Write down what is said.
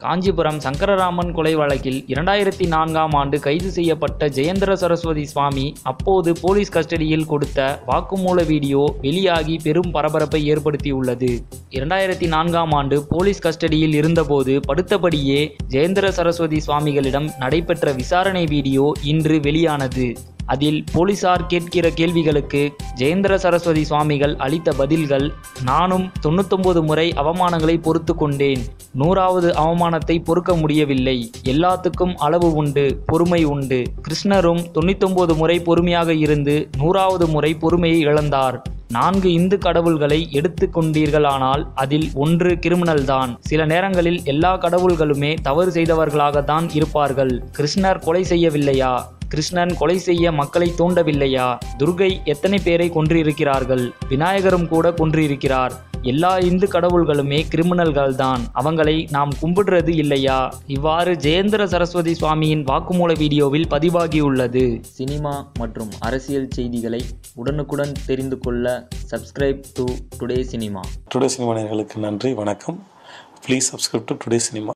காஞ்சிபுரம் சங்கரராமன் கொலை வழக்கில் இரண்டாயிரத்தி நான்காம் ஆண்டு கைது செய்யப்பட்ட ஜெயேந்திர சரஸ்வதி சுவாமி அப்போது போலீஸ் கஸ்டடியில் கொடுத்த வாக்குமூல வீடியோ வெளியாகி பெரும் பரபரப்பை ஏற்படுத்தியுள்ளது இரண்டாயிரத்தி நான்காம் ஆண்டு போலீஸ் கஸ்டடியில் இருந்தபோது படுத்தபடியே ஜெயேந்திர சரஸ்வதி சுவாமிகளிடம் நடைபெற்ற விசாரணை வீடியோ இன்று வெளியானது அதில் போலீசார் கேட்கிற கேள்விகளுக்கு ஜெயேந்திர சரஸ்வதி சுவாமிகள் அளித்த பதில்கள் நானும் தொண்ணூத்தொன்பது முறை அவமானங்களை பொறுத்து கொண்டேன் நூறாவது அவமானத்தை பொறுக்க முடியவில்லை எல்லாத்துக்கும் அளவு உண்டு பொறுமை உண்டு கிருஷ்ணரும் தொண்ணூத்தொன்பது முறை பொறுமையாக இருந்து நூறாவது முறை பொறுமையை இழந்தார் நான்கு இந்து கடவுள்களை எடுத்து கொண்டீர்களானால் அதில் ஒன்று கிரிமினல் தான் சில நேரங்களில் எல்லா கடவுள்களுமே தவறு செய்தவர்களாகத்தான் இருப்பார்கள் கிருஷ்ணர் கொலை செய்யவில்லையா கிருஷ்ணன் கொலை செய்ய மக்களை தூண்டவில்லையா துர்கை எத்தனை பேரை கொன்றிருக்கிறார்கள் விநாயகரும் கூட கொன்றிருக்கிறார் எல்லா இந்து கடவுள்களுமே கிரிமினல்கள் தான் அவங்களை நாம் கும்பிடுறது இல்லையா இவ்வாறு ஜெயேந்திர சரஸ்வதி சுவாமியின் வாக்குமூல வீடியோவில் பதிவாகியுள்ளது சினிமா மற்றும் அரசியல் செய்திகளை உடனுக்குடன் தெரிந்து கொள்ள subscribe to today cinema today cinema நேயர்களுக்கு நன்றி வணக்கம் please subscribe to today cinema